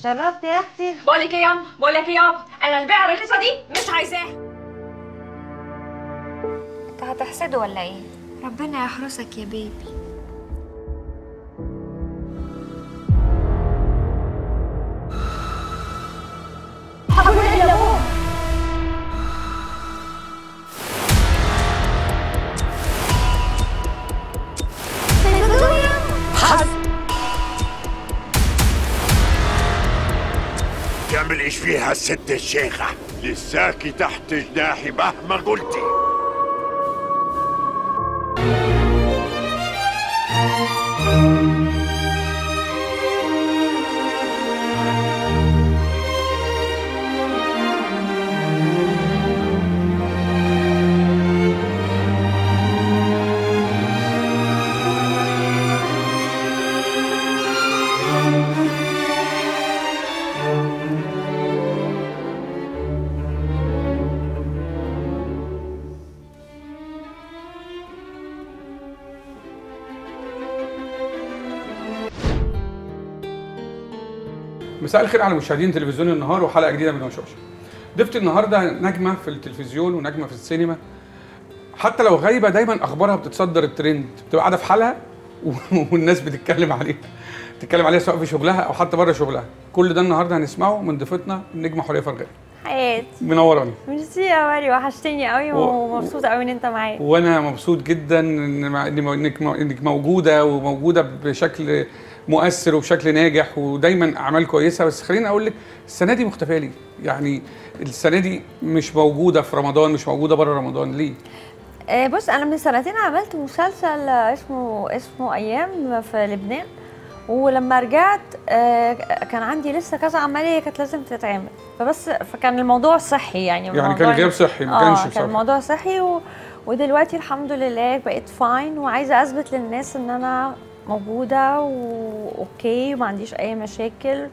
شرفت يا اختي بقول لك ايه ياما بقول لك ايه يابا انا البيعه الرخيصه دي مش عايزاها انت هتحسده ولا ايه ربنا يحرسك يا بيبي تعمل ايش فيها الست الشيخة لساكي تحت جناحي مهما قلتي مساء الخير على مشاهدين تلفزيون النهار وحلقه جديده من وشوشه. ضيفتي النهارده نجمه في التلفزيون ونجمه في السينما. حتى لو غايبه دايما اخبارها بتتصدر الترند، بتبقى قاعده في حالها و- والناس بتتكلم عليها. بتتكلم عليها سواء في شغلها او حتى بره شغلها. كل ده النهارده هنسمعه من ضيفتنا النجمه حوريه فرغاني. حياتي منوراني. ميرسي يا مري وحشتني قوي و- ومبسوطه قوي ان انت معايا وانا مبسوط جدا ان مع- إن- انك انك موجوده وموجوده بشكل مؤثر وبشكل ناجح ودايما اعمال كويسه بس خليني اقول لك السنه دي مختفيه ليه؟ يعني السنه دي مش موجوده في رمضان مش موجوده بره رمضان ليه؟ آه، بص انا من سنتين عملت مسلسل آه، اسمه اسمه ايام في لبنان ولما رجعت آه، كان عندي لسه كذا عمليه كانت لازم تتعمل فبس فكان الموضوع صحي يعني يعني كان الموضوع- غياب صحي ما اه كانش كان بصراحه الموضوع صحي و... ودلوقتي الحمد لله بقيت فاين وعايزه اثبت للناس ان انا موجوده واوكي وما عنديش اي مشاكل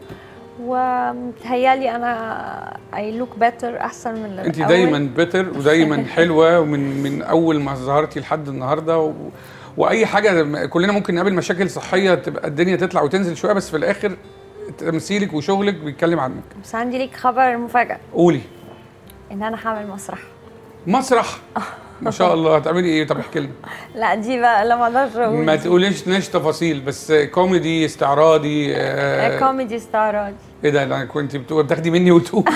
ومتهيالي انا اي لوك بيتر احسن من انت الأول. دايما بيتر ودايما حلوه ومن من اول ما ظهرتي لحد النهارده و... واي حاجه كلنا ممكن نقابل مشاكل صحيه تبقى الدنيا تطلع وتنزل شويه بس في الاخر تمثيلك وشغلك بيتكلم عنك بس عندي ليك خبر مفاجاه قولي ان انا هعمل مسرح مسرح ما شاء الله هتعملي ايه طب احكي لنا لا دي بقى لا ما اقدرش اقول ما تقوليش ناش تفاصيل بس كوميدي استعراضي آه، آه كوميدي استعراضي ايه ده انا كنت بتقول- بتاخدي مني وتقولي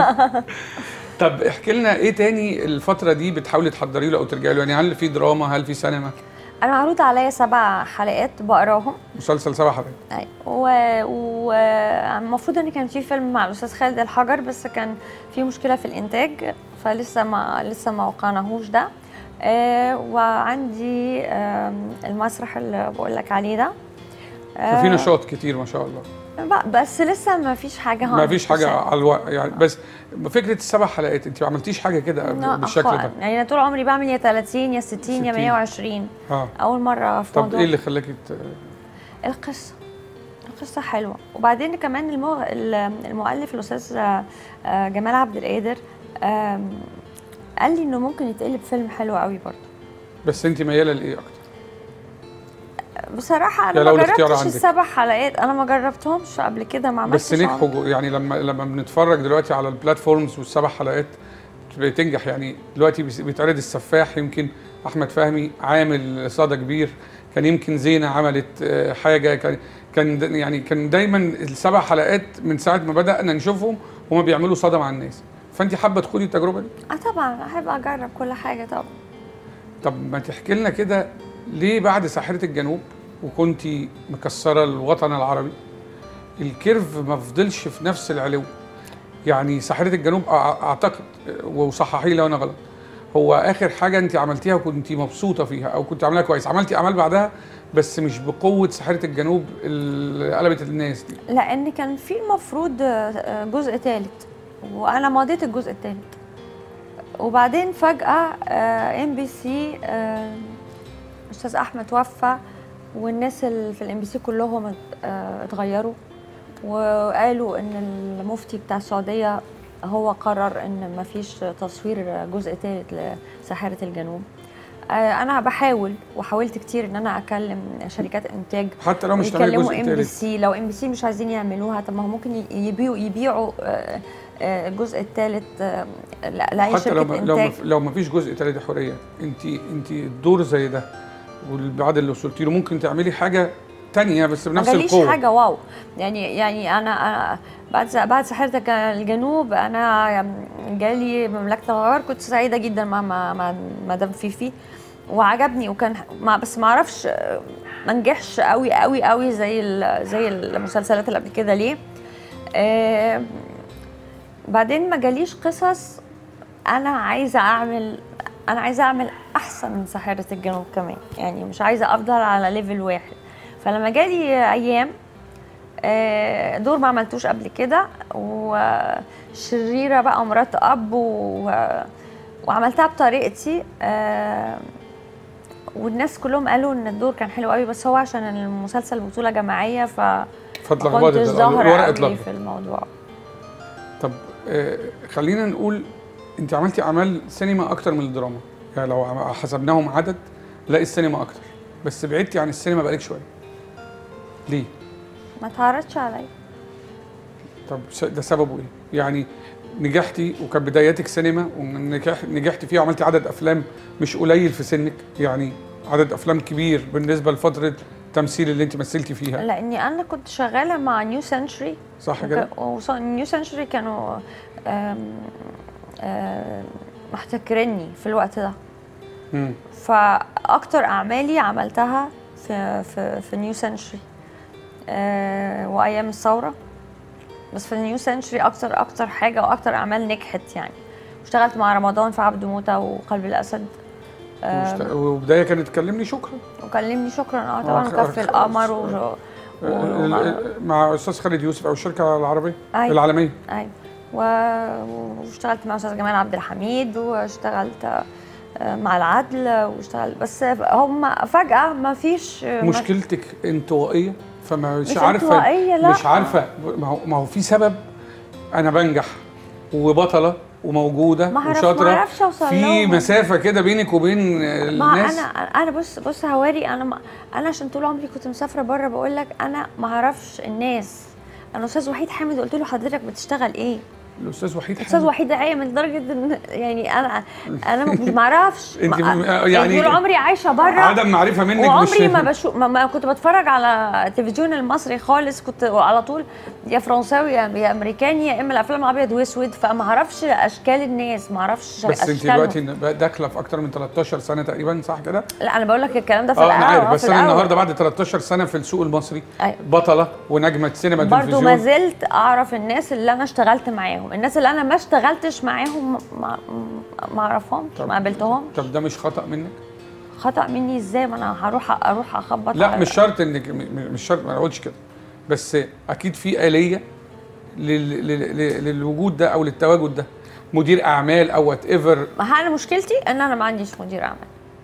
طب احكي لنا ايه تاني الفتره دي بتحاولي تحضري له او ترجعي له يعني هل في دراما هل في سينما انا معروض عليا سبع حلقات بقراهم مسلسل سبع حلقات أي. و- والمفروض ان كان في فيلم مع الاستاذ خالد الحجر بس كان في مشكله في الانتاج فلسه ما لسه ما وقعناهوش ده آه وعندي آم، المسرح اللي بقول لك عليه ده آه، ففي نشاط كتير ما شاء الله ب- بس لسه ما فيش حاجه ما فيش حاجه 100%. على الوقت يعني بس فكره السبع حلقات انت ما عملتيش حاجه كده لا، بالشكل أخوان. ده يعني انا طول عمري بعمل يا 30 يا 60 يا 60. 120 اه اول مره في طب موضوع ايه اللي خلاكي ت- القصة القصة حلوة وبعدين كمان المو... المؤلف الأستاذ آه، آه، جمال عبد القادر آم، قال لي إنه ممكن يتقلب فيلم حلو قوي برضه بس انت مياله لايه اكتر بصراحة يا أنا لو ما الاختيار جربتش عندك. السبع حلقات أنا ما جربتهمش قبل كده ما عملتش بس نجحوا عمل. جو- يعني لما لما بنتفرج دلوقتي على البلاتفورمز والسبع حلقات بتنجح يعني دلوقتي بيس- بيتعرض السفاح يمكن احمد فهمي عامل صدى كبير كان يمكن زينه عملت آه، حاجه كان كان د- يعني كان دايما السبع حلقات من ساعه ما بدانا نشوفهم هما بيعملوا صدى مع الناس فانت حابه تخوضي التجربه دي اه طبعا أحب أجرب كل حاجة طبعا طب ما تحكي لنا كده ليه بعد ساحره الجنوب وكنتي مكسره الوطن العربي الكيرف ما فضلش في نفس العلو يعني ساحره الجنوب أع- اعتقد وصححي لي لو انا غلط هو اخر حاجه انت عملتيها وكنتي مبسوطه فيها او كنت عاملاها كويس عملتي اعمال بعدها بس مش بقوه ساحره الجنوب اللي قلبت الناس دي لأن كان في المفروض آه، جزء ثالث وأنا مضيت الجزء الثالث وبعدين فجأة ام بي سي أستاذ أحمد توفى والناس اللي في الام بي سي كلهم آه، اتغيروا وقالوا ان المفتي بتاع السعوديه هو قرر ان مفيش تصوير جزء ثالث لساحره الجنوب آه، انا بحاول وحاولت كتير ان انا اكلم شركات انتاج حتى لو مش تعملي يكلموا جزء ام بي تالت سي لو ام بي سي مش عايزين يعملوها طب ما هو ممكن ي- يبيعوا يبيعوا آه، آه، الجزء الثالث لاي حتى لو شركه ما لو ما انتاج لو ما فيش جزء تالت يا حوريه انت انت الدور زي ده والبعد اللي وصلتي له ممكن تعملي حاجه تانية بس ما بنفس جاليش القوه حاجه واو يعني يعني انا, أنا بعد بعد ساحره الجنوب انا جالي مملكه الغار كنت سعيده جدا مع مع مع مدام فيفي وعجبني وكان مع بس ما اعرفش ما نجحش قوي قوي قوي زي ال- زي المسلسلات اللي قبل كده ليه آه بعدين ما جاليش قصص انا عايزه اعمل انا عايزه اعمل احسن من ساحره الجنوب كمان يعني مش عايزه افضل على ليفل واحد فلما جالي ايام آه، دور ما عملتوش قبل كده وشريره بقى ومرات اب و... وعملتها بطريقتي آه، والناس كلهم قالوا ان الدور كان حلو قوي بس هو عشان المسلسل بطوله جماعيه ف ما فاتلخبطت كنتش الورق ظاهره قوي اتلخبط في الموضوع طب آه خلينا نقول انت عملتي اعمال سينما اكتر من الدراما يعني لو عم- حسبناهم عدد لا السينما اكتر بس بعدتي عن السينما بقالك شويه ليه ما تعرضش عليا طب س- ده سببه ايه يعني نجحتي وكان بداياتك سينما ونجح نجحتي فيها وعملتي عدد افلام مش قليل في سنك يعني عدد افلام كبير بالنسبه لفتره التمثيل اللي انت مثلتي فيها لاني انا كنت شغاله مع نيو سنشري صح كده نيو سنشري كانوا آم، آم، محتكريني في الوقت ده مم. فاكتر اعمالي عملتها في في في نيو سنشري آه وايام الثوره بس في نيو سنشري اكتر اكتر حاجه واكتر اعمال نجحت يعني اشتغلت مع رمضان في عبد موته وقلب الاسد واشت- وبدايه كانت تكلمني شكرا وكلمني شكرا اه طبعا آه، وكف آه، القمر و... ال- و... ال- مع استاذ خالد يوسف او الشركه العربيه أيوة. العالميه ايوه و... واشتغلت مع استاذ جمال عبد الحميد واشتغلت آه، مع العدل واشتغلت بس هم فجأة ما فيش مشكلتك انطوائيه فما مش مش عارفه انطوائية، لا. مش عارفه ما هو ما هو في سبب انا بنجح وبطله وموجوده ما أعرف- وشاطره ما أعرفش أوصل في لهم. مسافه كده بينك وبين ما الناس انا انا بص بص هواري انا ما انا عشان طول عمري كنت مسافره بره بقول لك انا ما اعرفش الناس انا استاذ وحيد حامد قلت له حضرتك بتشتغل ايه الاستاذ وحيد استاذ حامد. وحيد عايم لدرجه ان يعني انا انا مش ما اعرفش أنت ما- م- يعني طول عمري عايشه بره عدم معرفه منك وعمري مش ما بشوف ما, ما كنت بتفرج على التلفزيون المصري خالص كنت على طول يا فرنساوي يا يا امريكاني يا اما الافلام ابيض واسود فما اعرفش اشكال الناس ما اعرفش بس انت أشكالهم. دلوقتي بقى داخله في اكتر من 13 سنه تقريبا صح كده؟ لا انا بقول لك الكلام ده في اه انا الأول، عارف بس في انا الأول. النهارده بعد 13 سنه في السوق المصري أيوة. بطله ونجمه سينما برضو تلفزيون ما زلت اعرف الناس اللي انا اشتغلت معاهم الناس اللي انا ما اشتغلتش معاهم ما ما اعرفهمش طب- ما قابلتهمش طب ده مش خطا منك؟ خطا مني ازاي ما انا هروح اروح اخبط لا على- مش شرط انك م- م- مش شرط ما اقولش كده بس اكيد في اليه لل- لل- لل- للوجود ده او للتواجد ده مدير اعمال او وات ايفر ما هي انا مشكلتي ان انا ما عنديش مدير اعمال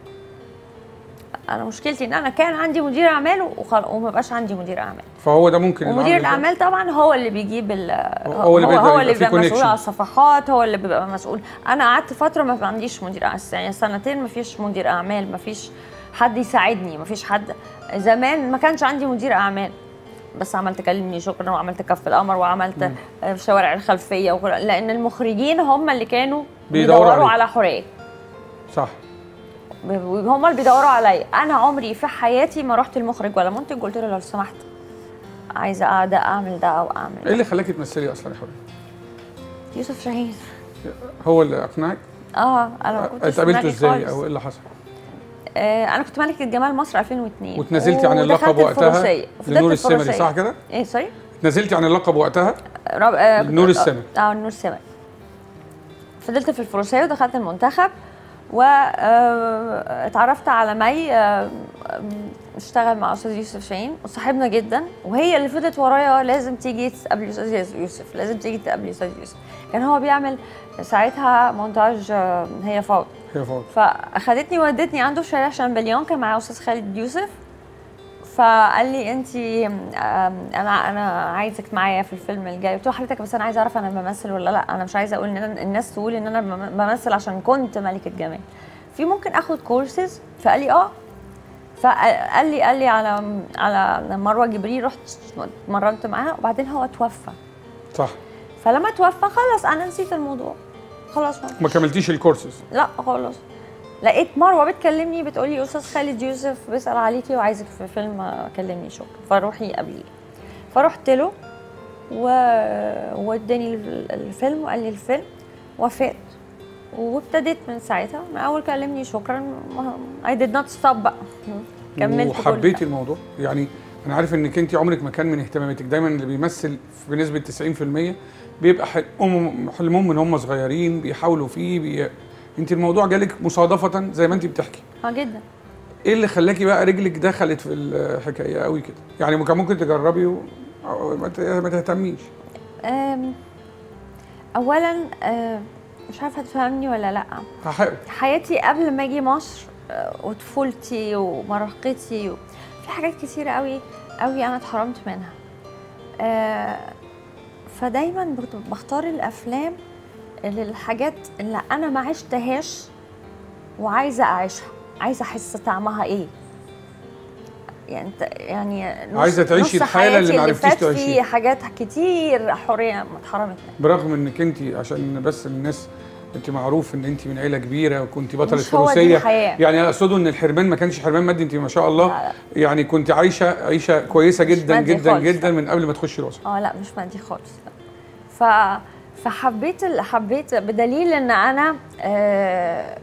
انا مشكلتي ان انا كان عندي مدير اعمال وخل... وما بقاش عندي مدير اعمال فهو ده ممكن إنه ومدير عامل ده. الاعمال طبعا هو اللي بيجيب ال هو اللي هو, بيقدر هو يبقى اللي فيه بيبقى مسؤول connection. على الصفحات هو اللي بيبقى مسؤول انا قعدت فتره ما عنديش مدير اعمال يعني سنتين ما فيش مدير اعمال ما فيش حد يساعدني ما فيش حد زمان ما كانش عندي مدير اعمال بس عملت كلمني شكرا وعملت كف القمر وعملت آه، في شوارع الخلفيه وكل... لان المخرجين هم اللي كانوا بيدوروا بيدوروا عليك. على حريه صح هم اللي بيدوروا عليا انا عمري في حياتي ما رحت المخرج ولا منتج قلت له لو سمحت عايزه قاعده اعمل ده او اعمل ايه ده اللي خلاكي تمثلي اصلا يا حبيبي؟ يوسف شاهين هو اللي اقنعك؟ اه انا ما كنتش اتقابلتوا دماغي ازاي خالص. او ايه اللي حصل؟ آه انا كنت ملكه جمال مصر 2002 واتنازلتي عن اللقب ودخلت وقتها الفروسية. فضلت لنور السمري الفروسية. صح كده؟ ايه سوري اتنازلتي عن اللقب وقتها رب... آه نور السمري. اه نور السمري فضلت في الفروسية ودخلت المنتخب واتعرفت على مي آه، آم، اشتغل مع استاذ يوسف شاهين وصاحبنا جدا وهي اللي فضلت ورايا لازم تيجي تقابلي استاذ يوسف لازم تيجي تقابلي استاذ يوسف كان هو بيعمل ساعتها مونتاج آه، هي فوضى هي فاضي فاخدتني ودتني عنده في شارع شامبليون كان معاه استاذ خالد يوسف فقال لي انت انا انا عايزك معايا في الفيلم الجاي قلت له حضرتك بس انا عايزه اعرف انا بمثل ولا لا انا مش عايزه اقول ان أنا الناس تقول ان انا بم- بمثل عشان كنت ملكه جمال في ممكن اخد كورسز فقال لي اه فقال لي قال لي على على مروه جبريل رحت اتمرنت معاها وبعدين هو توفى صح فلما توفى خلاص انا نسيت الموضوع خلاص ما ما كملتيش الكورسز لا خلاص لقيت مروه بتكلمني بتقول لي استاذ خالد يوسف بيسال عليكي وعايزك في فيلم كلمني شغل فروحي قبليه فرحت له و... واداني ال- الفيلم وقال لي الفيلم وافقت وابتديت من ساعتها من اول كلمني شكرا اي ديد نوت ستوب بقى كملت كل وحبيتي حاجة. الموضوع يعني انا عارف انك انت عمرك ما كان من اهتماماتك دايما اللي بيمثل بنسبه 90% بيبقى حلمهم حلمهم من هم صغيرين بيحاولوا فيه بي... انت الموضوع جالك مصادفه زي ما انت بتحكي اه جدا ايه اللي خلاكي بقى رجلك دخلت في الحكايه قوي كده يعني كان ممكن تجربي و... أو ما ت- ما تهتميش أم، اولا أم، مش عارفه تفهمني ولا لا هحاول حياتي قبل ما اجي مصر آه، وطفولتي ومراهقتي و... في حاجات كتيرة قوي قوي انا اتحرمت منها آه، فدايما بت- بختار الافلام اللي الحاجات اللي انا ما عشتهاش وعايزه اعيشها عايزه احس طعمها ايه يعني انت يعني نص- عايزة تعيشي نص الحالة اللي حياتي ما عرفتيش فات تعيشيها. فيه حاجات كتير حريه ما اتحرمت منها برغم انك انت عشان بس الناس انت معروف ان انت من عيله كبيره وكنت بطله مش هو دي فروسيه الحياة. يعني اقصده ان الحرمان ما كانش حرمان مادي انت ما شاء الله لا، لا. يعني كنت عايشه عيشه كويسه جدا مادي جدا خالص، جدا لا. من قبل ما تخشي الوسط اه لا مش مادي خالص لا. ف فحبيت ال... حبيت بدليل ان انا آه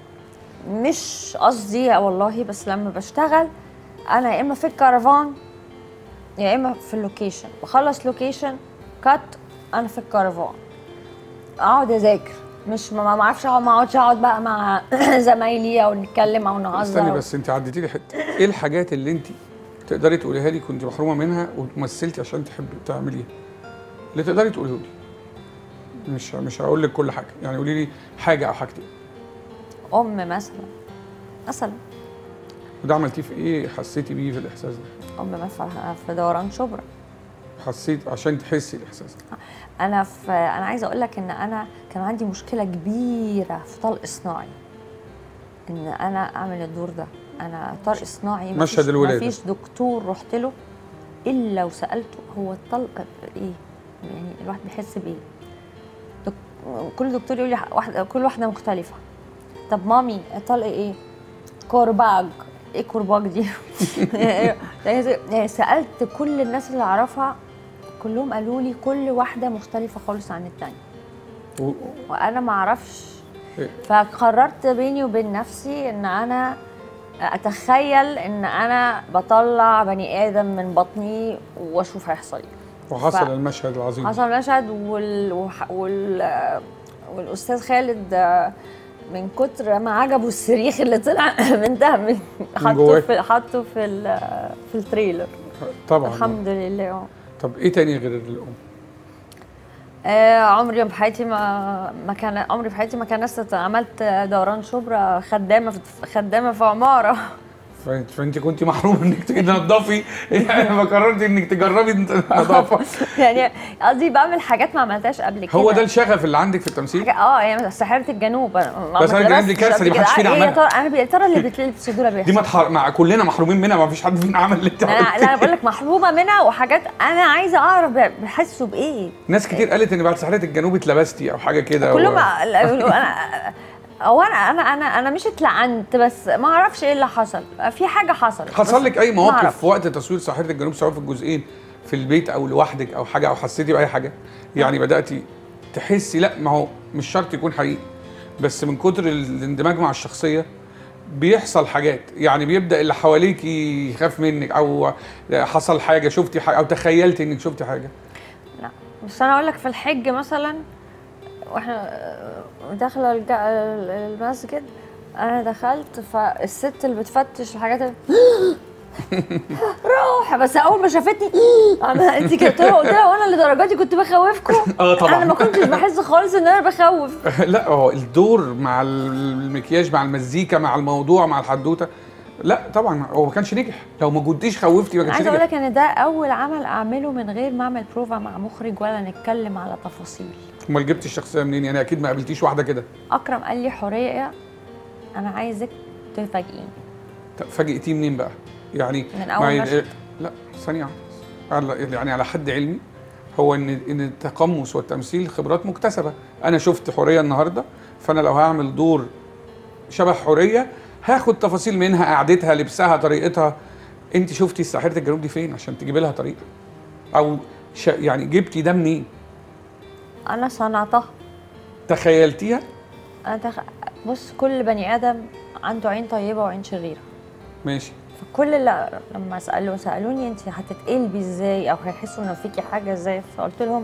مش قصدي والله بس لما بشتغل انا يا اما في الكرفان يا اما في اللوكيشن بخلص لوكيشن كات انا في الكرفان اقعد اذاكر مش ما ما اعرفش اقعد ما اقعدش اقعد بقى مع زمايلي او نتكلم او نهزر استني بس انت عديتي لي حته ايه الحاجات اللي انت تقدري تقوليها لي كنت محرومه منها ومثلتي عشان تحبي تعمليها اللي تقدري تقوليه لي مش مش هقول لك كل حاجه يعني قولي لي حاجه او حاجتين ام مثلا مثلا وده عملتيه في ايه حسيتي بيه في الاحساس ده ام مثلا في دوران شبرا حسيت عشان تحسي الاحساس ده انا في انا عايزه اقول لك ان انا كان عندي مشكله كبيره في طلق صناعي ان انا اعمل الدور ده انا طلق صناعي مشهد مفيش- الولادة. مفيش دكتور رحت له الا وسالته هو الطلق ايه يعني الواحد بيحس بايه دك... كل دكتور يقول لي ح- واحده كل واحده مختلفه طب مامي الطلق ايه كورباج ايه كورباج دي يعني سالت كل الناس اللي اعرفها كلهم قالوا لي كل واحده مختلفه خالص عن التانية و- وانا ما اعرفش إيه؟ فقررت بيني وبين نفسي ان انا اتخيل ان انا بطلع بني ادم من بطني واشوف هيحصل ايه وحصل ف- المشهد العظيم حصل مشهد وال... وح- وال... والاستاذ خالد آه، من كتر ما عجبه الصريخ اللي طلع من ده من حطه جواه. في حطه في ال... في التريلر طبعا الحمد لله اه طب ايه تاني غير الام آه عمري في حياتي ما ما كان عمري في حياتي ما كان لسه عملت دوران شبرا خدامه في خدامه في عماره فانت فانت كنت محرومه انك تنضفي يعني ما قررت انك تجربي النظافه يعني قصدي بعمل حاجات ما عملتهاش قبل كده هو ده الشغف اللي عندك في التمثيل حاجة- اه يعني ساحرة الجنوب أنا ما بس ساحرة الجنوب دي درستش كارثة، دي قبل محدش كده. فينا ايه يا عملها. ترى انا يا ترى اللي بتلبس دول دي ما تحر... مع كلنا محرومين منها ما فيش حد فينا عمل اللي انت انا لا عملتيه انا بقول لك محرومه منها وحاجات انا عايزه اعرف بيحسوا بايه ناس كتير قالت ان بعد ساحرة الجنوب اتلبستي او حاجه كده كلهم و... لا، يقولوا انا او انا انا انا انا مش اتلعنت بس ما اعرفش ايه اللي حصل في حاجه حصلت حصل بس لك اي ما مواقف أعرف. في وقت تصوير ساحرة الجنوب سواء في الجزئين في البيت او لوحدك او حاجه او حسيتي باي حاجه يعني بداتي تحسي لا ما هو مش شرط يكون حقيقي بس من كتر الاندماج مع الشخصيه بيحصل حاجات يعني بيبدا اللي حواليك يخاف منك او حصل حاجه شفتي حاجه او تخيلتي انك شفتي حاجه لا بس انا اقول لك في الحج مثلا واحنا داخله الج- المسجد انا دخلت فالست اللي بتفتش الحاجات اللي روح بس اول ما شافتني عملت كده قلت لها قلت لها وانا لدرجاتي كنت بخوفكم اه طبعا. انا ما كنتش بحس خالص ان انا بخوف لا هو الدور مع المكياج مع المزيكا مع الموضوع مع الحدوته لا طبعا هو ما كانش نجح لو ما كنتيش خوفتي ما كانش عايزه اقول نجح لك ان ده اول عمل اعمله من غير ما اعمل بروفا مع مخرج ولا نتكلم على تفاصيل امال جبتي الشخصيه منين يعني اكيد ما قابلتيش واحده كده اكرم قال لي حوريه انا عايزك تفاجئيني طب فاجئتيه منين بقى؟ يعني من أول ما مشهد. لا ثانية واحدة. على- يعني على حد علمي هو ان ان التقمص والتمثيل خبرات مكتسبة انا شفت حورية النهاردة فانا لو هعمل دور شبه حورية هاخد تفاصيل منها قعدتها لبسها طريقتها انت شفتي ساحرة الجنوب دي فين عشان تجيبي لها طريقة او ش... يعني جبتي ده منين انا صنعتها تخيلتيها انا تخ... بص كل بني ادم عنده عين طيبه وعين شريره ماشي فكل اللي لما سالوا سالوني انت هتتقلبي ازاي او هيحسوا ان فيكي حاجه ازاي فقلت لهم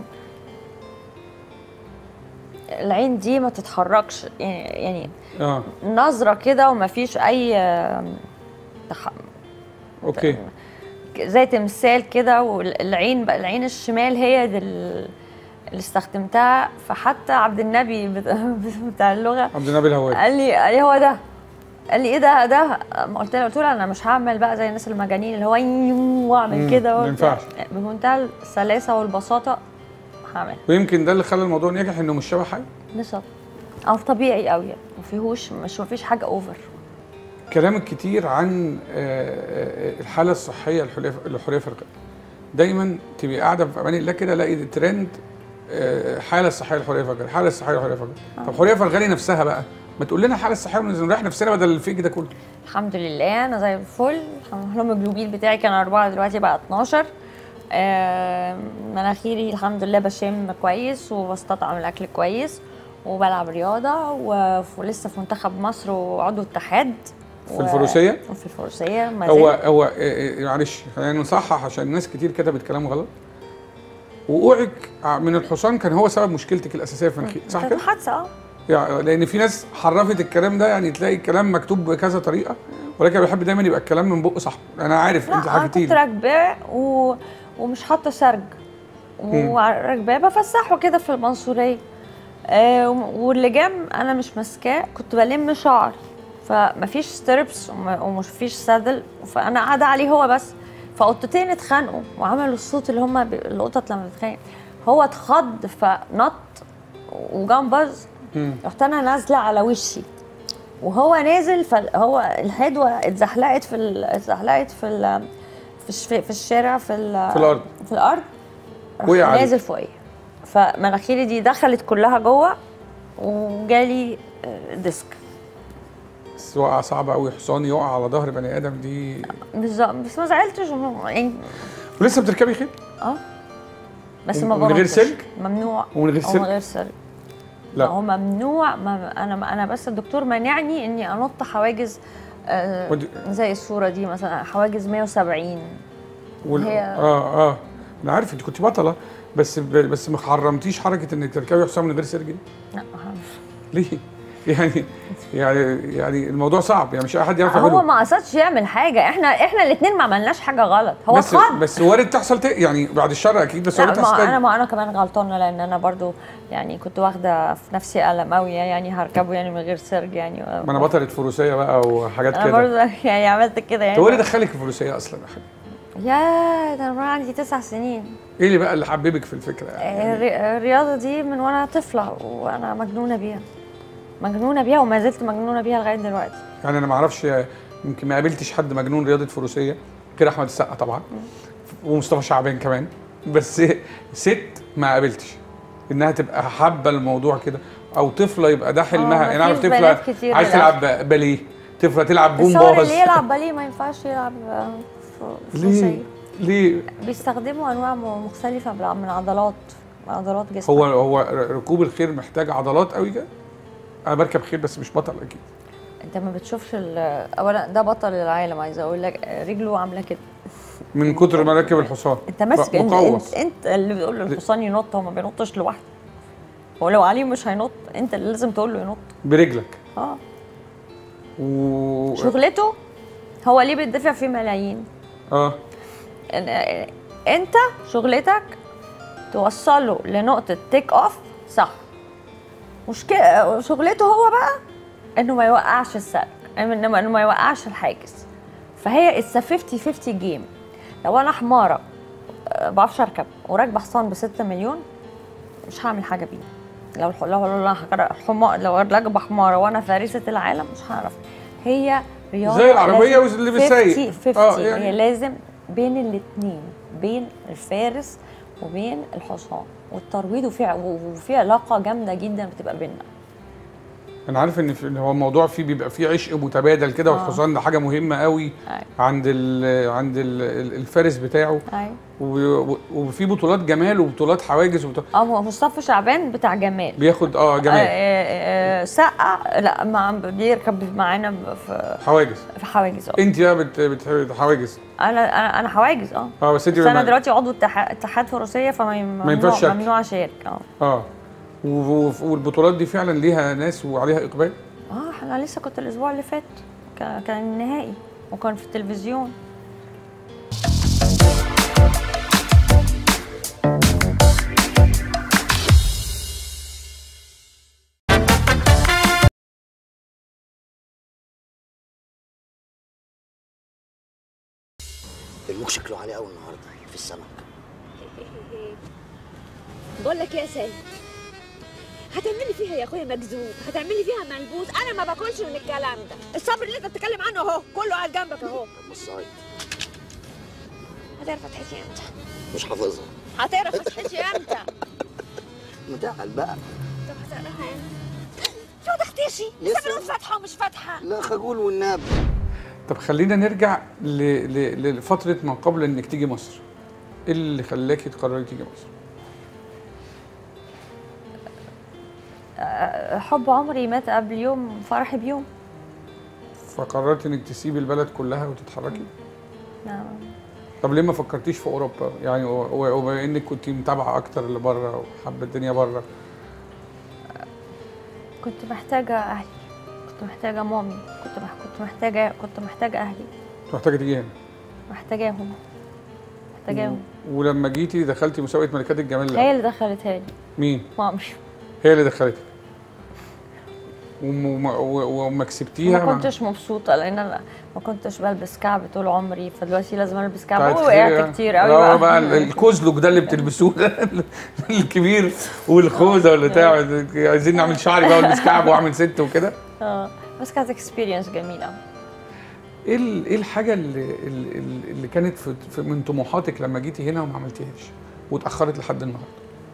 العين دي ما تتحركش يعني يعني اه نظره كده ومفيش اي آم، تح... اوكي زي تمثال كده والعين بقى العين الشمال هي دي ال- اللي استخدمتها فحتى عبد النبي بت- بتاع اللغه عبد النبي الهواري قال لي قال لي هو ده قال لي ايه ده ده ما قلت له قلت له انا مش هعمل بقى زي الناس المجانين اللي هو يو- واعمل مم، كده ما ينفعش. بمنتهى السلاسه والبساطه هعمل ويمكن ده اللي خلى الموضوع ناجح انه مش شبه حاجه بالظبط او طبيعي قوي يعني ما فيهوش مش ما فيش حاجه اوفر كلامك كتير عن آه، آه، الحاله الصحيه للحليف- للحوريه فرقه دايما تبقي قاعده في امان الله كده الاقي ترند آه، الحاله الصحيه للحوريه فرقه الحاله الصحيه للحوريه فرقه طب حوريه فرغلي نفسها بقى ما تقول لنا الحاله الصحيه ونريح نفسنا بدل الفيك ده كله الحمد لله انا زي الفل الهيموجلوبين بتاعي كان أربعة دلوقتي بقى 12 آه، مناخيري الحمد لله بشم كويس وبستطعم الاكل كويس وبلعب رياضه و- ولسه في منتخب مصر وعضو اتحاد في الفروسية؟ وفي الفروسيه ما هو زلت. هو آه، آه، معلش خلينا نصحح عشان ناس كتير كتبت كلام غلط وقوعك من الحصان كان هو سبب مشكلتك الاساسيه في مناخيرك صح كانت كده؟ حادثه اه يعني لان في ناس حرفت الكلام ده يعني تلاقي الكلام مكتوب بكذا طريقه ولكن بحب دايما يبقى الكلام من بق صاحبه انا عارف انت لا انا حكيتي كنت لي راكباه و... ومش حاطه سرج وراكباه بفسحه كده في المنصوريه آه وم- واللجام انا مش ماسكاه كنت بلم شعر فمفيش ستربس وم- ومش فيش سادل فانا قاعده عليه هو بس فقطتين اتخانقوا وعملوا الصوت اللي هم بي... القطط لما بتتخانق هو اتخض فنط وجمبز رحت انا نازله على وشي وهو نازل فهو الحدوه اتزحلقت في ال- اتزحلقت في ال... في, الش... في الشارع في ال... في الأرض. في الارض راح وقع عليك. نازل فوقيه فمناخيري دي دخلت كلها جوه وجالي آه، ديسك بس وقعه صعبه قوي حصان يقع على ظهر بني ادم دي بالظبط بس ما زعلتش وم- يعني ولسه بتركبي خيل اه بس ما ومن غير بنطش. سلك؟ ممنوع ومن غير أو سلك؟ من غير سلك لا. هو ممنوع ما انا انا بس الدكتور مانعني اني انط حواجز آه ودي- زي الصوره دي مثلا حواجز 170 وال... هي- اه اه انا عارف انت كنت بطله بس ب... بس ما حرمتيش حركه انك تركبي حصان من غير سرج دي لا ليه؟ يعني يعني يعني الموضوع صعب يعني مش اي حد يعرف هو يعمله ما قصدش يعمل حاجه احنا احنا الاثنين ما عملناش حاجه غلط هو بس اتخض بس وارد تحصل ت... يعني بعد الشر اكيد بس لا وارد ما تحصل انا تاني. ما انا كمان غلطانه لان انا برضو يعني كنت واخده في نفسي قلم قوي يعني هركبه يعني من غير سرج يعني ما انا بطلة فروسيه بقى وحاجات انا كده برضو يعني عملت كده يعني طب وايه اللي دخلك الفروسيه اصلا يا حبيبي؟ يا ده انا عندي تسع سنين ايه اللي بقى اللي حببك في الفكره يعني؟ الري- الرياضه دي من وانا طفله وانا مجنونه بيها مجنونه بيها وما زلت مجنونه بيها لغايه دلوقتي يعني انا ما اعرفش يمكن ما قابلتش حد مجنون رياضه فروسيه غير احمد السقا طبعا ومصطفى شعبان كمان بس ست ما قابلتش انها تبقى حابه الموضوع كده او طفله يبقى ده حلمها يعني اعرف مفيش طفله بنات كتير عايز للأسف. تلعب باليه طفله تلعب بس هو جمباز اللي يلعب باليه ما ينفعش يلعب آه، ف- ليه فروسية. ليه بيستخدموا انواع م- مختلفه بال- من عضلات عضلات جسمك هو هو ركوب الخيل محتاج عضلات قوي كده انا بركب خيل بس مش بطل اكيد انت ما بتشوفش ال- اولا ده بطل العالم عايزه اقول لك رجله عامله كده من كتر ما راكب الحصان انت ماسك انت, مقوص انت, انت اللي بتقول للحصان ينط هو ما بينطش لوحده هو لو عليه مش هينط انت اللي لازم تقول له ينط برجلك اه و شغلته هو ليه بيدفع فيه ملايين اه ان- انت شغلتك توصله لنقطه تيك اوف صح مشكله شغلته هو بقى انه ما يوقعش السرق انه انه ما يوقعش الحاجز فهي اتس 50 50 جيم لو انا حماره آه، بعرفش اركب وراكبه حصان ب 6 مليون مش هعمل حاجه بيه لو الح- لو لو الحمار لو راكبه حماره وانا فارسه العالم مش هعرف هي رياضه زي العربية لازم واللي بيسايق. 50 50 آه، يعني- هي لازم بين الاثنين بين الفارس وبين الحصان والترويض وفي ع- وفي علاقه جامده جدا بتبقى بيننا انا عارف ان في إن هو الموضوع فيه بيبقى فيه عشق متبادل كده والحصان ده حاجه مهمه قوي أيوة. عند ال عند ال الفارس بتاعه ايوه و- و- وفي بطولات جمال وبطولات حواجز وبطولات اه مصطفى شعبان بتاع جمال بياخد اه آه، جمال آه، آه، سقا لا ما بيركب معانا في حواجز في حواجز اه انت بقى بت- بتحبي حواجز انا انا انا حواجز اه اه بس انت بس انا ما- دلوقتي عضو اتحاد اتحاد فروسيه فما ما ينفعش ممنوع شك. ممنوع اشارك اه اه و- و- والبطولات دي فعلا ليها ناس وعليها اقبال اه انا لسه كنت الاسبوع اللي فات كان كان النهائي وكان في التلفزيون الموج شكله عالي قوي النهارده في السمك بقول لك ايه يا سيد هتعملي فيها يا اخويا مجذوب هتعملي فيها ملبوس انا ما باكلش من الكلام ده الصبر اللي انت بتتكلم عنه اهو كله قاعد جنبك اهو بصايد هتعرف تحكي امتى مش حافظها هتعرف تحكي امتى متعقل بقى طب هتقراها امتى شو تختشي لسه. لسه بنقول فاتحه ومش فاتحه لا خجول والنبي طب خلينا نرجع ل... ل... لفتره ما قبل انك تيجي مصر ايه اللي خلاكي تقرري تيجي مصر حب عمري مات قبل يوم فرحي بيوم فقررت انك تسيبي البلد كلها وتتحركي نعم. طب ليه ما فكرتيش في اوروبا يعني و- و- وبما انك كنت متابعه اكتر اللي بره وحابه الدنيا بره كنت محتاجه اهلي كنت محتاجه مامي كنت مح... كنت محتاجه كنت محتاجه اهلي كنت محتاجه تيجي هنا محتاجاهم محتاجاهم ولما جيتي دخلتي مسابقه ملكات الجمال هي اللي دخلتها لي مين مامي هي اللي دخلتك وم- وما و- وما كسبتيها ما كنتش مبسوطه لان انا ما كنتش بلبس كعب طول عمري فدلوقتي لازم البس كعب بتاعت وقعت خير. كتير قوي اه بقى ال- الكوزلوك ده اللي بتلبسوه ده الكبير والخوذه واللي بتاع عايزين نعمل شعري بقى والبس كعب واعمل ست وكده اه بس كانت اكسبيرينس جميله ايه ال- ايه الحاجه اللي اللي, اللي كانت في في- من طموحاتك لما جيتي هنا وما عملتيهاش واتاخرت لحد النهارده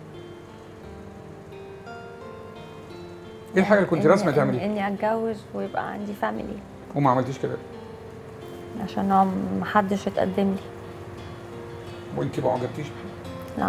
ايه الحاجه اللي كنت إني- راسمه إني- تعمليها اني اتجوز ويبقى عندي فاميلي وما عملتيش كده عشان هو محدش اتقدم لي وانت ما عجبتيش لا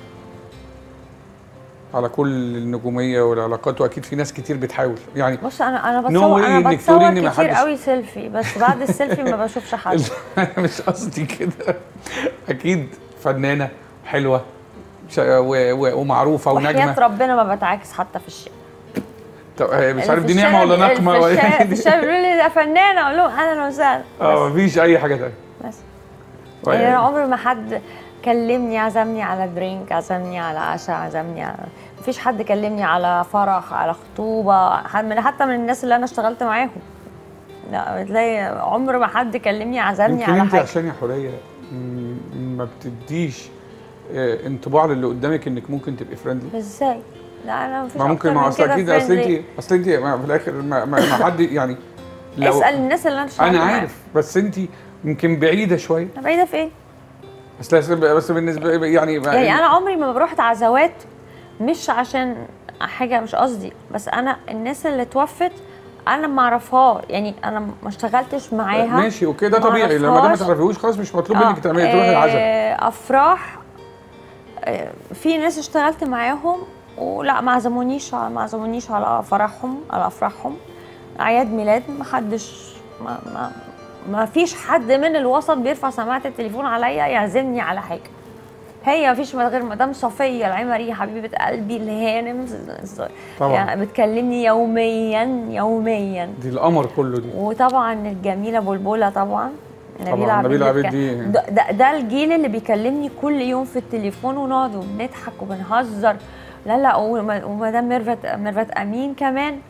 على كل النجوميه والعلاقات واكيد في ناس كتير بتحاول يعني بص انا انا No بتصور way انا إنك بتصور تقولي إن ما كتير حدش- قوي سيلفي بس بعد السيلفي ما بشوفش حد مش قصدي كده اكيد فنانه حلوه شا- و- و- ومعروفه وحياة ونجمه ربنا ما بتعاكس حتى في الشارع طب آه، مش اللي عارف في دي نعمه الشارع- ولا نقمه اللي في ولا الشارع- إيه في دي؟ الشارع بيقولوا لي ده فنانه اقول لهم اهلا وسهلا اه بس مفيش اي حاجه تانية بس يعني انا عمري ما حد كلمني عزمني على درينك عزمني على عشاء عزمني على مفيش حد كلمني على فرح على خطوبه حد من حتى من الناس اللي انا اشتغلت معاهم لا بتلاقي عمر ما حد كلمني عزمني يمكن على انت حاجه عشان يا حوريه م- ما بتديش آه، انطباع للي قدامك انك ممكن تبقي فريندلي ازاي لا انا مفيش ما ممكن أكتر ما من اصل كده اكيد اصل friendly. انت اصل انت ما في الاخر ما, ما, ما حد يعني لو اسال الناس اللي انا اشتغلت انا معاهم. عارف بس انت يمكن بعيده شويه انا بعيده في ايه؟ بس بس بالنسبه يعني يعني انا عمري ما رحت عزوات مش عشان حاجه مش قصدي بس انا الناس اللي توفت انا ما اعرفها يعني انا ما اشتغلتش معاها ماشي اوكي ده ما طبيعي لما ده ما أعرفهاش. تعرفيهوش خلاص مش مطلوب آه، منك تعملي تروحي العزاء آه، افراح آه، في ناس اشتغلت معاهم ولا ما عزمونيش ما عزمونيش على فرحهم على افراحهم اعياد ميلاد ما حدش ما, ما ما فيش حد من الوسط بيرفع سماعه التليفون عليا يعزمني على حاجه هي ما فيش غير مدام صفيه العمري حبيبه قلبي الهانم طبعاً. يعني بتكلمني يوميا يوميا دي القمر كله دي وطبعا الجميله بلبله طبعا طبعاً، نبيلة عبيد بتك- دي- ده, ده, ده الجيل اللي بيكلمني كل يوم في التليفون ونقعد وبنضحك وبنهزر لا لا وم- ومدام ميرفت ميرفت امين كمان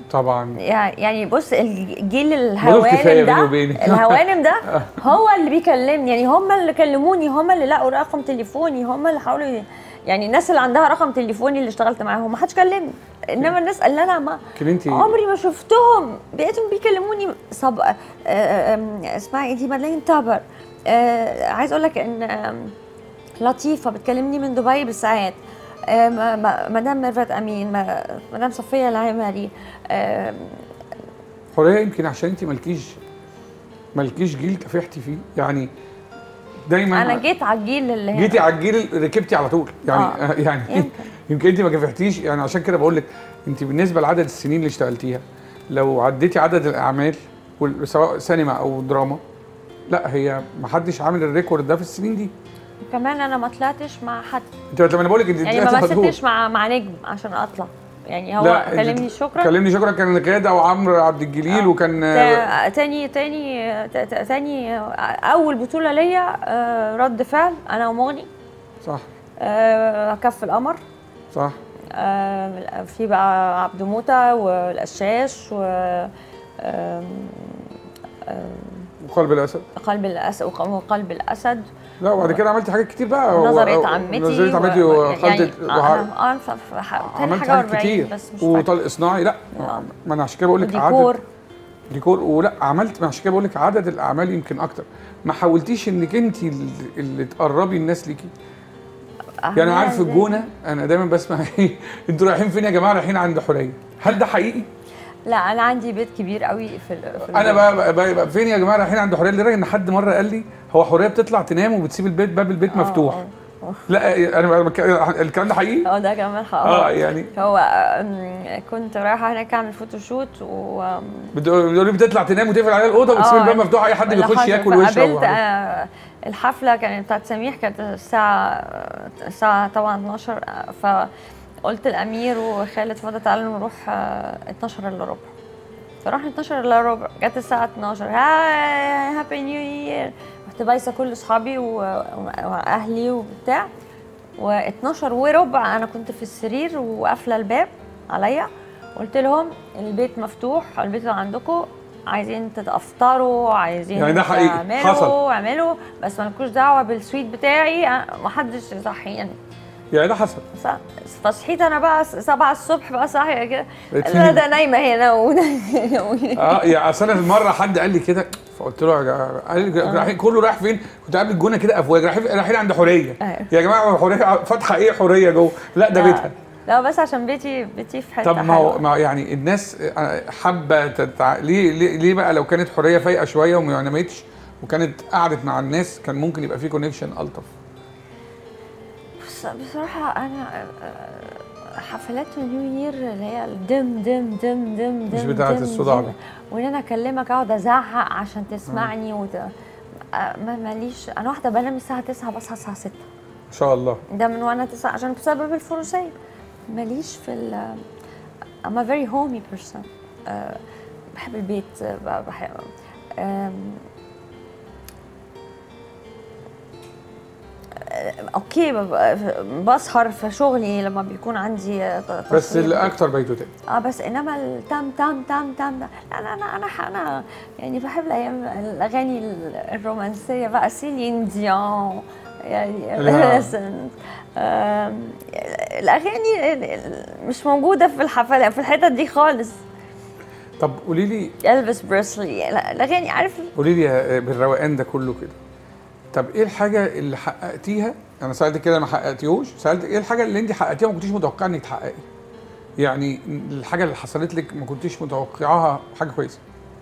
طبعا يع- يعني بص الجيل ملوش كفاية الهوانم بيني ده وبينك. الهوانم ده هو اللي بيكلمني يعني هم اللي كلموني هم اللي لقوا رقم تليفوني هم اللي حاولوا ي- يعني الناس اللي عندها رقم تليفوني اللي اشتغلت معاهم ما حدش كلمني انما الناس اللي انا ما لكن انت عمري ما شفتهم بقيتهم بيكلموني صب آه، آم، اسمها ايه دي مارلين تابر آه، عايز اقول لك ان آم، لطيفه بتكلمني من دبي بالساعات آه، ما- ما- مدام ميرفت امين ما- مدام صفيه العمري آم، حوريه يمكن عشان انت مالكيش مالكيش جيل كافحتي فيه يعني دايما انا جيت على الجيل اللي هنا جيتي على الجيل ركبتي على طول يعني آه. آه. يعني يمكن. يمكن انت ما كافحتيش يعني عشان كده بقول لك انت بالنسبه لعدد السنين اللي اشتغلتيها لو عديتي عدد الاعمال وال- سواء سينما او دراما لا هي ما حدش عامل الريكورد ده في السنين دي كمان انا ما طلعتش مع حد انت لما انا بقول لك انت يعني طلعتي ما فتهور. مثلتش مع مع نجم عشان اطلع يعني هو لا، انت كلمني شكرا كلمني شكرا كان غاده وعمرو عبد الجليل آه. وكان تا- تاني تاني تا- تا- تاني اول بطوله ليا آه، رد فعل انا ومغني صح آه، كف القمر صح آه، في بقى عبد موته والقشاش و آم، وقلب الاسد قلب الاسد وقلب الاسد لا وبعد كده عملتي حاجات كتير بقى نظريه و- عمتي نظريه عمتي و- وخالد يعني وع- انا اه ف- ف- ح- تاني عملت حاجه حاجات 40 كتير بس مش فاكرة. وطلق صناعي لا آه. ما انا عشان كده بقول لك وديكور عدد ديكور ولا عملت عشان كده بقول لك عدد الاعمال يمكن اكتر ما حاولتيش انك انت اللي- اللي تقربي الناس ليكي يعني أعمال عارف في زي- الجونه انا دايما بسمع ايه انتوا رايحين فين يا جماعه رايحين عند حوريه هل ده حقيقي لا انا عندي بيت كبير قوي في, ال- في انا البيت. بقى, بقى, بقى, بقى فين يا جماعه رايحين عند حوريه لدرجه ان حد مره قال لي هو حوريه بتطلع تنام وبتسيب البيت باب البيت آه، مفتوح آه. لا انا بك- الكلام ده حقيقي اه ده كمان حق اه يعني هو أم، كنت رايحه هناك اعمل فوتوشوت و أم، بتقولوا لي بتطلع تنام وتقفل عليها الاوضه وتسيب آه، الباب مفتوح اي حد اللي بيخش حصل. ياكل ويشرب فقابلت وحاجات. آه، الحفله كانت بتاعت سميح كانت الساعه الساعه طبعا 12 آه، فقلت الامير وخالد فضل تعالوا نروح آه، 12 الا ربع فرحنا 12 الا ربع جت الساعه 12 هاي هابي نيو يير رحت بايسه كل اصحابي و- واهلي وبتاع و12 وربع انا كنت في السرير وقافله الباب عليا قلت لهم البيت مفتوح البيت اللي عندكم عايزين تفطروا عايزين يعني ده حقيقي، تعملوا حصل. اعملوا بس مالكوش دعوه بالسويت بتاعي أنا- محدش يصحيني يعني ده حصل ف- فصحيت انا بقى 7 الصبح بقى صاحيه كده بقيت لا فين؟ ده نايمه هنا ونايمة اه يعني اصل انا مره حد قال لي كده فقلت له يا جماعه قال لي رايحين كله رايح فين؟ كنت قاعد الجونه كده افواج رايحين رايحين عند حوريه أيوة. يا جماعه حوريه فاتحه ايه حوريه جوه؟ لا ده بيتها لا بس عشان بيتي بيتي في حته طب ما هو حلوة. ما يعني الناس حابه تتع... ليه, ليه ليه بقى لو كانت حوريه فايقه شويه وما نامتش وكانت قعدت مع الناس كان ممكن يبقى في كونكشن الطف بص بصراحة أنا آه، حفلات نيو يير اللي هي الدم دم دم دم مش دم بتاعة دم الصداع دم. دي. وإن أنا أكلمك أقعد أزعق عشان تسمعني وت... آه، ما ماليش أنا واحدة بنام الساعة 9 بصحى الساعة 6 ان شاء الله ده من وأنا 9 عشان بسبب الفروسية ماليش في ال I'm a very homey person آه، بحب البيت آه، بحب آم، اوكي ببقى- بسهر في شغلي لما بيكون عندي بس تصوير. الاكتر بيتوتين اه بس انما التم تم تم تم ده لا لا انا انا انا يعني بحب الايام الاغاني الرومانسيه بقى سيلين ديون يعني لا. لسن آم، الاغاني ال- ال- مش موجوده في الحفلات في الحتت دي خالص طب قولي لي الفيس بريسلي لا، الاغاني عارف قولي لي يا- بالروقان ده كله كده طب ايه الحاجه اللي حققتيها انا سالتك كده ما حققتيهوش سالتك ايه الحاجه اللي انت حققتيها وما كنتيش متوقعه انك تحققي يعني الحاجه اللي حصلت لك ما كنتيش متوقعاها حاجه كويسه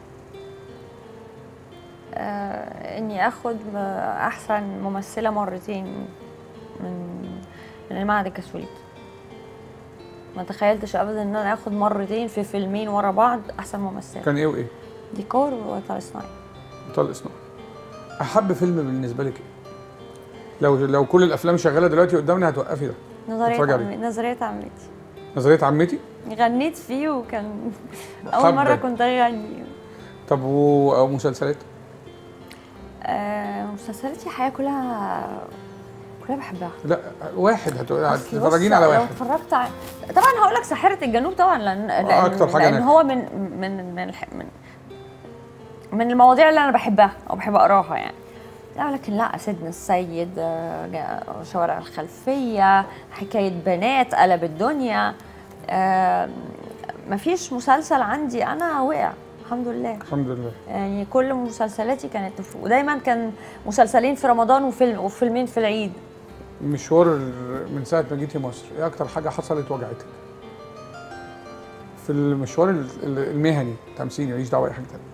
آه، اني اخد م- احسن ممثله مرتين من من المعهد الكاثوليكي ما تخيلتش ابدا ان انا اخد مرتين في فيلمين ورا بعض احسن ممثله كان ايه وايه ديكور وطال صناعي طلق صناعي احب فيلم بالنسبه لك ايه لو لو كل الافلام شغاله دلوقتي قدامنا هتوقفي ده نظريه اتفرج عليه. عمتي نظريه عمتي نظريه عمتي غنيت فيه وكان اول حبة. مره كنت اغني طب و... او مسلسلات آه، مسلسلاتي الحياه كلها كلها بحبها لا واحد هت- أصل هتتفرجين بص، على لو واحد اتفرجت على طبعا هقول لك ساحره الجنوب طبعا لان لان, أكتر حاجة لأن ناجحة. هو من من من الح- من من المواضيع اللي انا بحبها او بحب اقراها يعني لا لكن لا سيدنا السيد آه، جا- شوارع الخلفيه حكايه بنات قلب الدنيا آه، مفيش مسلسل عندي انا وقع الحمد لله الحمد لله يعني كل مسلسلاتي كانت تف- ودايما كان مسلسلين في رمضان وفيلم وفيلمين في العيد مشوار من ساعه ما جيتي مصر ايه اكتر حاجه حصلت وجعتك في المشوار ال- ال- المهني تمثيلي ماليش دعوه اي حاجه تانيه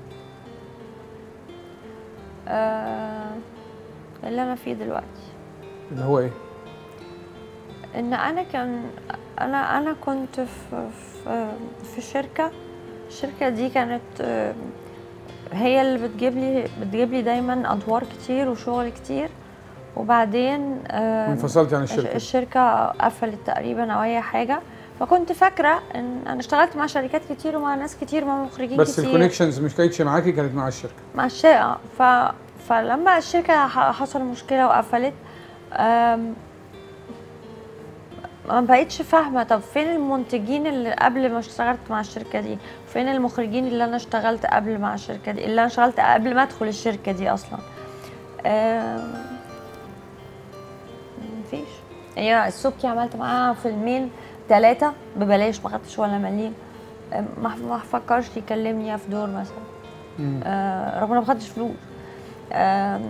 آه اللي انا فيه دلوقتي اللي هو ايه ان انا كان انا انا كنت في في, في شركه الشركه دي كانت آه، هي اللي بتجيب لي بتجيب لي دايما ادوار كتير وشغل كتير وبعدين آه، انفصلتي عن الش- الشركه الشركه قفلت تقريبا او اي حاجه فكنت فاكره ان انا اشتغلت مع شركات كتير ومع ناس كتير مع مخرجين بس كتير الكونكشنز مش كانتش معاكي كانت مع الشركه مع الشركة ف... فلما الشركة ح- حصل مشكلة وقفلت أم... ما بقيتش فاهمة طب فين المنتجين اللي قبل ما اشتغلت مع الشركة دي فين المخرجين اللي انا اشتغلت قبل مع الشركة دي اللي انا اشتغلت قبل ما ادخل الشركة دي اصلا أم... مفيش هي السبكي عملت معاها فيلمين ثلاثة ببلاش ما خدتش ولا مليم أم، ما ما فكرش يكلمني في دور مثلا آه، رغم إن أنا ما خدتش فلوس آم،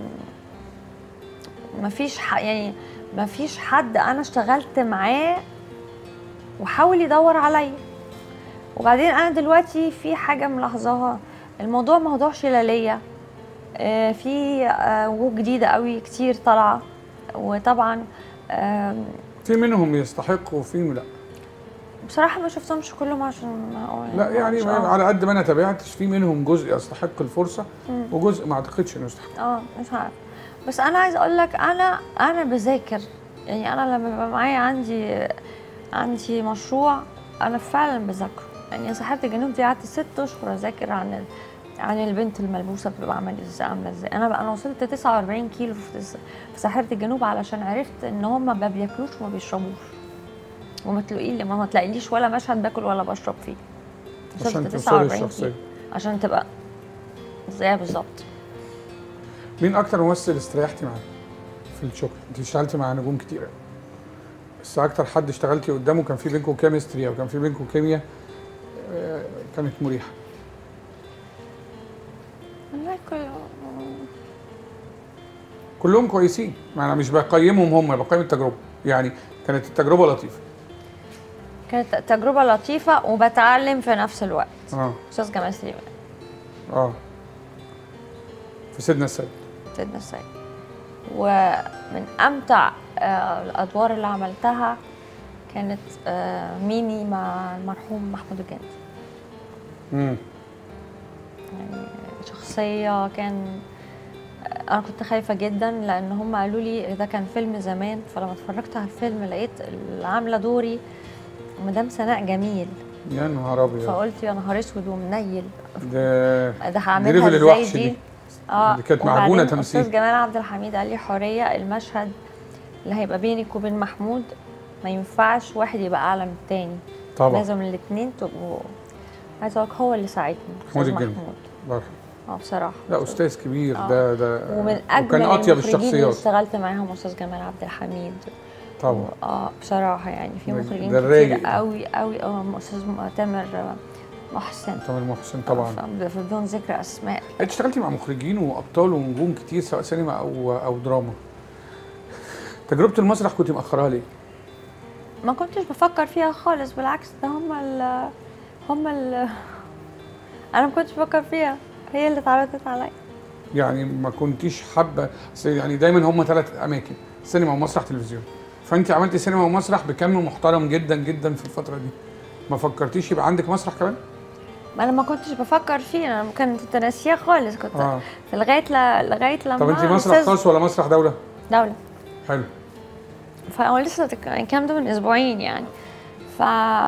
مفيش ح... يعني مفيش حد انا اشتغلت معاه وحاول يدور عليا وبعدين انا دلوقتي في حاجه ملاحظاها الموضوع موضوع شلاليه آه، في آه، وجوه جديده قوي كتير طالعه وطبعا آم، في منهم يستحقوا وفيهم لا بصراحه ما شفتهمش كلهم عشان ما أقول- لا يعني مش- ما آه. على قد ما انا تابعت في منهم جزء يستحق الفرصه وجزء ما اعتقدش انه يستحق اه مش عارف بس انا عايز اقول لك انا انا بذاكر يعني انا لما بيبقى معايا عندي عندي مشروع انا فعلا بذاكره يعني ساحره الجنوب دي قعدت ست اشهر اذاكر عن ال... عن البنت الملبوسه بتبقى عامله ازاي عامله ازاي انا بقى انا وصلت 49 كيلو في, تس... في ساحره الجنوب علشان عرفت ان هم ما بياكلوش وما بيشربوش وما تلاقي لي ما تلاقيليش ولا مشهد باكل ولا بشرب فيه وصلت عشان توصلي 49 الشخصيه كيلو عشان تبقى زيها بالظبط مين اكتر ممثل استريحتي معاه في الشغل انت اشتغلتي مع نجوم كتير بس اكتر حد اشتغلتي قدامه كان في بينكم كيمستري او كان في بينكم كيمياء آه، كانت مريحه والله كله كلهم كويسين ما انا مش بقيمهم هم بقيم التجربه يعني كانت التجربه لطيفه كانت تجربة لطيفة وبتعلم في نفس الوقت اه أستاذ جمال سليمان اه في سيدنا السيد سيدنا السيد ومن أمتع آه، الأدوار اللي عملتها كانت آه، ميمي مع المرحوم محمود الجندي امم يعني شخصية كان أنا كنت خايفة جدا لأن هم قالوا لي ده كان فيلم زمان فلما اتفرجت على الفيلم لقيت اللي عاملة دوري مدام سناء جميل يا نهار ابيض فقلت يا نهار اسود ومنيل ده ده دي هعملها ليفل ازاي الوحش دي دي. اه دي كانت وبعدين معجونة تمثيل. استاذ جمال عبد الحميد قال لي حوريه المشهد اللي هيبقى بينك وبين محمود ما ينفعش واحد يبقى اعلى من التاني طبعا لازم الاثنين تبقوا عايزه اقول لك هو اللي ساعدني محمود أستاذ الجندي. محمود الله يرحمه اه بصراحه لا استاذ كبير آه. ده ده ومن وكان اجمل اطيب المخرجين اللي الشخصيات اشتغلت معاهم استاذ جمال عبد الحميد طبعا اه بصراحه يعني في ده- مخرجين ده كتير الرايق ده. قوي قوي اه استاذ تامر محسن تامر محسن طبعا آه، ف- بدون ذكر اسماء انت اشتغلتي مع مخرجين وابطال ونجوم كتير سواء سينما او او دراما تجربه المسرح كنت مأخرها ليه؟ ما كنتش بفكر فيها خالص بالعكس ده هم ال هم ال انا ما كنتش بفكر فيها هي اللي اتعرضت عليا يعني ما كنتيش حابه أصل يعني دايما هم ثلاث اماكن سينما ومسرح تلفزيون فانت عملتي سينما ومسرح بكم محترم جدا جدا في الفتره دي ما فكرتيش يبقى عندك مسرح كمان؟ ما انا ما كنتش بفكر فيه انا كنت ناسيه خالص كنت اه في لغايه ل... لغايه لما طب انت مسرح أستاذ خاص ولا مسرح دوله؟ دوله حلو فهو لسه تك- الكلام ده من اسبوعين يعني ف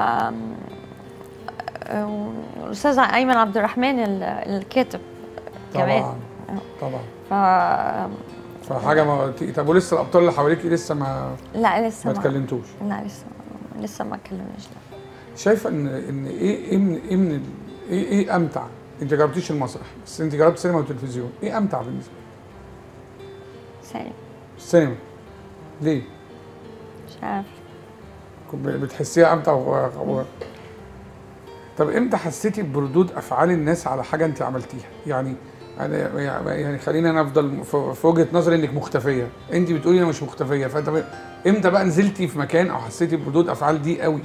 الاستاذ ايمن عبد الرحمن ال- الكاتب كمان طبعا طبعا ف فحاجه ما طب ولسه الابطال اللي حواليكي لسه ما لا لسه ما اتكلمتوش لا لسه لسه ما اتكلمناش لا شايفه ان ان ايه ايه من ايه من ال- ايه ايه امتع انت جربتيش المسرح بس انت جربت سينما وتلفزيون ايه امتع بالنسبه لك ثاني السينما ليه مش عارف كنت بتحسيها امتع و... و... طب امتى حسيتي بردود افعال الناس على حاجه انت عملتيها يعني انا يعني خلينا انا افضل في في وجهه نظري انك مختفيه انت بتقولي انا مش مختفيه فانت امتى بقى نزلتي في مكان او حسيتي بردود افعال دي قوي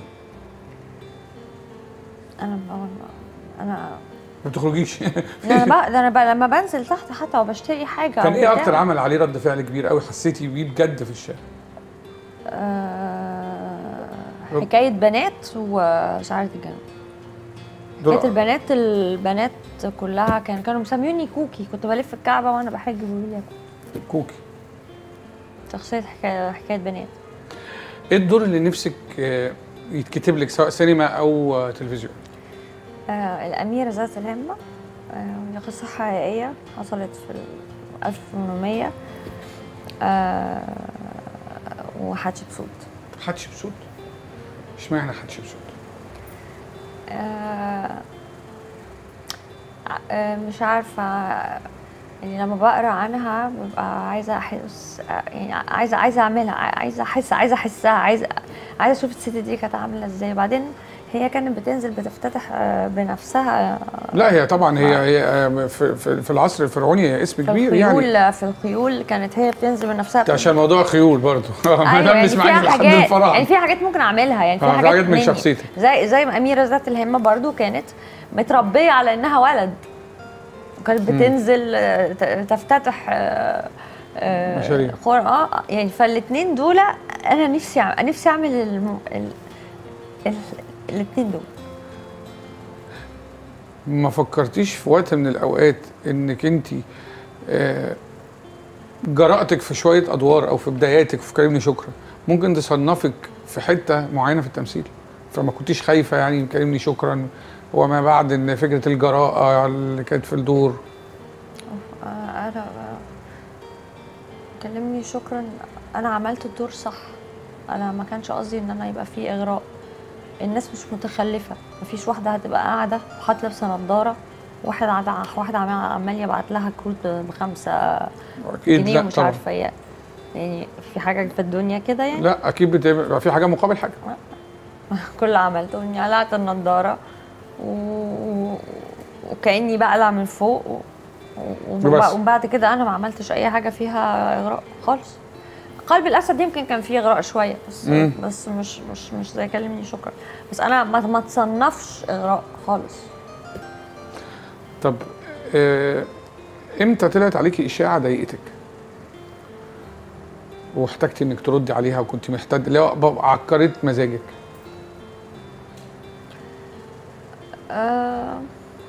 انا انا ما بتخرجيش ده انا بقى ده انا بقى لما بنزل تحت حتى وبشتري حاجه كان أو ايه بتاع، اكتر عمل عليه رد فعل كبير قوي حسيتي بيه بجد في الشارع آه، حكايه بنات وشعرة الجنوب حكايه البنات البنات كلها كان كانوا مسميوني كوكي كنت بلف الكعبه وانا بحج بيقولوا لي يا كوكي. كوكي شخصيه حكايه حكايه بنات ايه الدور اللي نفسك آه، يتكتب لك سواء سينما او آه، تلفزيون آه الأميرة ذات الهمة آه هي قصة حقيقية حصلت في ال 1800 آه وحتشبسوت حتشبسوت اشمعنى حتشبسوت آه آه مش عارفة يعني لما بقرا عنها ببقى عايزة أحس يعني عايزة عايزة أعملها عايزة أحس عايزة أحسها عايزة عايزة أشوف الست دي كانت عاملة إزاي بعدين هي كانت بتنزل بتفتتح آه، بنفسها لا هي طبعا هي هي آه، في, في, في العصر الفرعوني هي اسم في كبير الخيول يعني في الخيول كانت هي بتنزل من نفسها ده عشان موضوع خيول برضه ايوه ما يعني نمس معاك فيها لحد حاجات الفراعنه يعني في حاجات ممكن اعملها يعني في آه، في حاجات, حاجات من مني. شخصيتك. زي زي ما اميره ذات الهمه برضو كانت متربيه على انها ولد وكانت بتنزل آه، ت- تفتتح آه، آه، مشاريع. خور اه يعني فالاثنين دول انا نفسي أع- نفسي اعمل الم... ال... ال... الاثنين دول ما فكرتيش في وقت من الاوقات انك انت جرأتك في شويه ادوار او في بداياتك في كلمني شكرا ممكن تصنفك في حته معينه في التمثيل فما كنتيش خايفه يعني كلمني شكرا وما بعد ان فكره الجراءه اللي كانت في الدور آه، انا كلمني شكرا انا عملت الدور صح انا ما كانش قصدي ان انا يبقى فيه اغراء الناس مش متخلفه مفيش واحده هتبقى قاعده وحاطه لابسه نضاره واحد قاعد واحد عمال عمال يبعت لها كروت بخمسه اكيد جنيه لا ومش طبعا عارفه ايه يعني في حاجه في الدنيا كده يعني لا اكيد بتبقى في حاجه مقابل حاجه كل اللي عملته اني قلعت النضاره و... وكاني بقلع من فوق و... و... وبس. ومن بعد كده انا ما عملتش اي حاجه فيها اغراء خالص قلب الاسد يمكن كان فيه اغراء شويه بس مم. بس مش مش مش زي كلمني شكرا بس انا ما ما تصنفش اغراء خالص طب آه، امتى طلعت عليكي اشاعه ضايقتك واحتجتي انك تردي عليها وكنت محتاج اللي هو بقى عكرت مزاجك آه،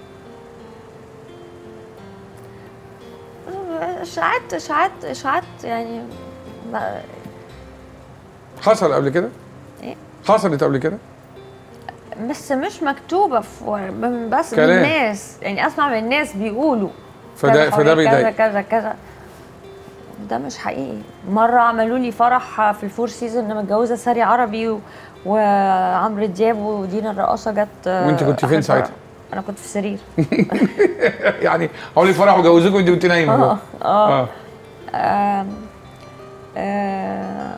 اشاعات اشاعات اشاعات يعني ما- حصل قبل كده إيه؟ حصلت قبل كده بس مش مكتوبه في ور- من- بس من كلام. الناس يعني اسمع من الناس بيقولوا فده كذا فده حوالي كذا بيضايق كذا كذا ده مش حقيقي مره عملوا لي فرح في الفور سيزون انا متجوزه ساري عربي و... وعمرو دياب ودينا الرقاصه جت وأنت كنت فين آخر ساعتها؟ فرح. انا كنت في سرير يعني حاولي فرح وجوزوك وانت كنت نايمه اه جوه. اه اه آم، آم،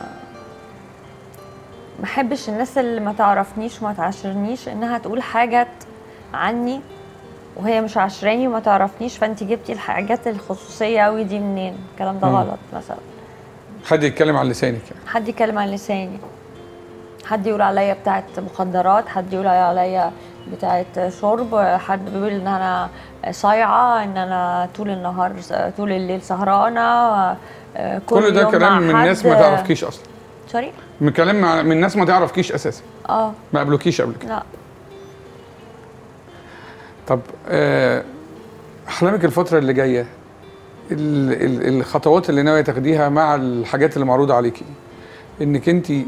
ما احبش الناس اللي ما تعرفنيش وما تعاشرنيش انها تقول حاجات عني وهي مش عاشراني وما تعرفنيش فانت جبتي الحاجات الخصوصيه قوي دي منين الكلام ده مم. غلط مثلا حد يتكلم عن لسانك يعني حد يتكلم عن لساني حد يقول عليا بتاعت مخدرات حد يقول عليا بتاعت شرب حد بيقول ان انا صايعه ان انا طول النهار طول الليل سهرانه آه، كل ده يوم مع كلام من ناس ما حد- تعرفكيش اصلا سوري من كلام مع- من ناس ما تعرفكيش اساسا اه ما قابلوكيش قبل كده لا طب آه، احلامك الفتره اللي جايه ال- ال- الخطوات اللي ناويه تاخديها مع الحاجات اللي معروضه عليكي دي انك انت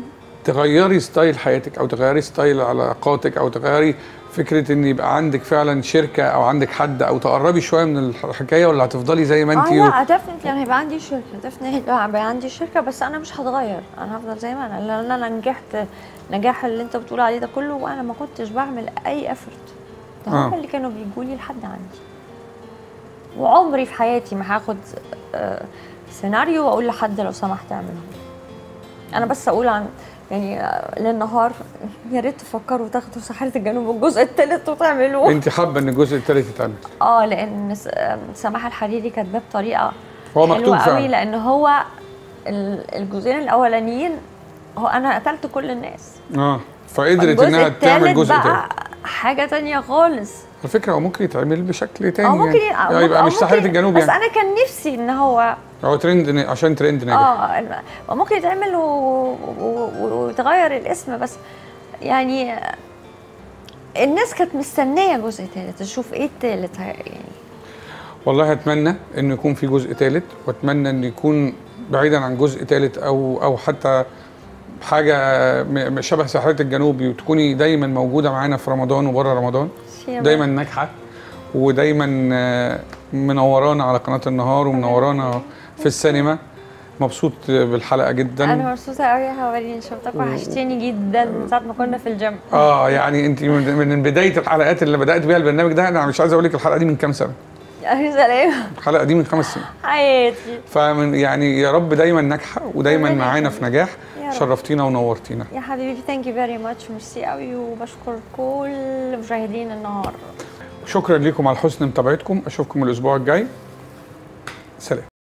تغيري ستايل حياتك او تغيري ستايل علاقاتك او تغيري فكره ان يبقى عندك فعلا شركه او عندك حد او تقربي شويه من الحكايه ولا هتفضلي زي ما انت اه لا ديفنتلي انا هيبقى عندي شركه ديفنتلي هيبقى عندي شركه بس انا مش هتغير انا هفضل زي ما انا لان انا نجحت نجاح اللي انت بتقول عليه ده كله وانا ما كنتش بعمل اي افورت ده هم آه. اللي كانوا بيجوا لي لحد عندي وعمري في حياتي ما هاخد آه، سيناريو واقول لحد لو سمحت اعمله انا بس اقول عن يعني آه، للنهار يا ريت تفكروا تاخدوا ساحره الجنوب الجزء الثالث وتعملوه انت حابه ان الجزء الثالث يتعمل اه لان س- آم، سماح الحريري كاتباه بطريقه هو مكتوب حلوه قوي فعلا لان هو ال- الجزئين الاولانيين هو انا قتلت كل الناس اه فقدرت الجزء انها تعمل التالت جزء بقى تاني حاجه تانية خالص على فكره هو ممكن يتعمل بشكل تاني او ممكن يعني. أو يعني يبقى أو مش ساحره ممكن- الجنوب بس يعني انا كان نفسي ان هو هو ترند ن- عشان ترند ناجح اه الم- ممكن يتعمل و- و- و- ويتغير الاسم بس يعني الناس كانت مستنيه جزء تالت تشوف ايه التالت يعني والله اتمنى انه يكون في جزء ثالث واتمنى انه يكون بعيدا عن جزء ثالث او او حتى حاجه م- م- شبه ساحره الجنوب وتكوني دايما موجوده معانا في رمضان وبره رمضان دايما ناجحه ودايما آه، منورانا على قناه النهار ومنورانا في السينما مبسوط بالحلقه جدا انا مبسوطه قوي يا حوالين شفتك وحشتني جدا من ساعه ما كنا في الجيم اه يعني انت من من بدايه الحلقات اللي بدات بيها البرنامج ده انا مش عايز اقول لك الحلقه دي من كام سنه يا سلام الحلقه دي من خمس سنين حياتي فمن يعني يا رب دايما ناجحه ودايما ربنا معانا في نجاح يا رب. شرفتينا ونورتينا يا حبيبي ثانك يو فيري ماتش ميرسي قوي وبشكر كل مشاهدين النهار شكرا لكم على حسن متابعتكم اشوفكم الاسبوع الجاي سلام